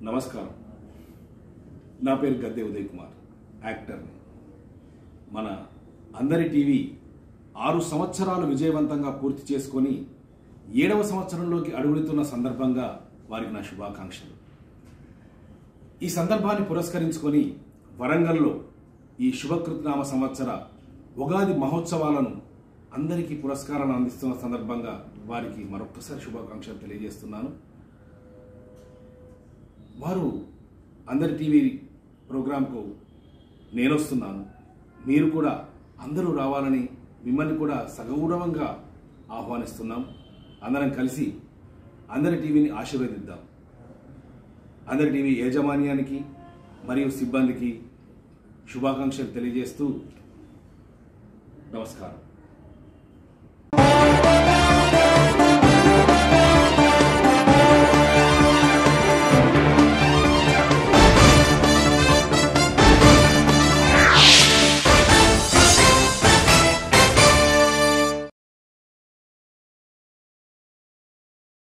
నమస్కారం నా పేరు గద్దె ఉదయ్ కుమార్ యాక్టర్ని మన అందరి టీవీ ఆరు సంవత్సరాలు విజయవంతంగా పూర్తి చేసుకొని ఏడవ సంవత్సరంలోకి అడుగుడుతున్న సందర్భంగా వారికి నా శుభాకాంక్షలు ఈ సందర్భాన్ని పురస్కరించుకొని వరంగల్లో ఈ శుభకృతనామ సంవత్సర ఉగాది మహోత్సవాలను అందరికీ పురస్కారాలను అందిస్తున్న సందర్భంగా వారికి మరొక్కసారి శుభాకాంక్షలు తెలియజేస్తున్నాను వారు అందరి టీవీ ప్రోగ్రాంకు నేను వస్తున్నాను మీరు కూడా అందరూ రావాలని మిమ్మల్ని కూడా సగౌరవంగా ఆహ్వానిస్తున్నాం అందరం కలిసి అందరి టీవీని ఆశీర్వదిద్దాం అందరి టీవీ యాజమాన్యానికి మరియు సిబ్బందికి శుభాకాంక్షలు తెలియజేస్తూ నమస్కారం